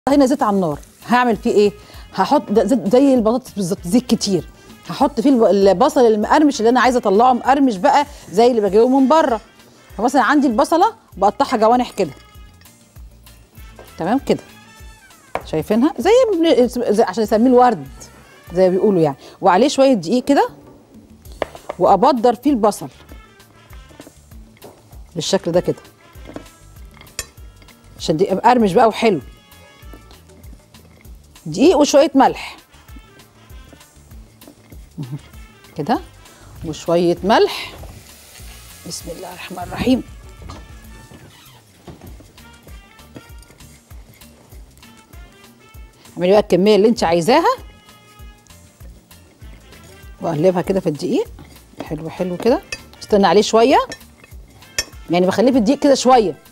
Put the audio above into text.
هنا زيت على النار هعمل فيه ايه هحط ده زيت زي البطاطس بالظبط زيت كتير هحط فيه الب- البصل المقرمش اللي انا عايزه اطلعه مقرمش بقى زي اللي بجيبه من بره فمثلا عندي البصله بقطعها جوانح كده تمام كده شايفينها زي, ما بن- زي عشان يسميه الورد زي ما بيقولوا يعني وعليه شويه دقيق كده وابدر فيه البصل بالشكل ده كده عشان دي مقرمش بقى وحلو دقيق وشويه ملح مهم. كده وشويه ملح بسم الله الرحمن الرحيم اعملي بقى الكميه اللي انت عايزاها واقلبها كده في الدقيق حلو حلو كده استنى عليه شويه يعني بخليه في الدقيق كده شويه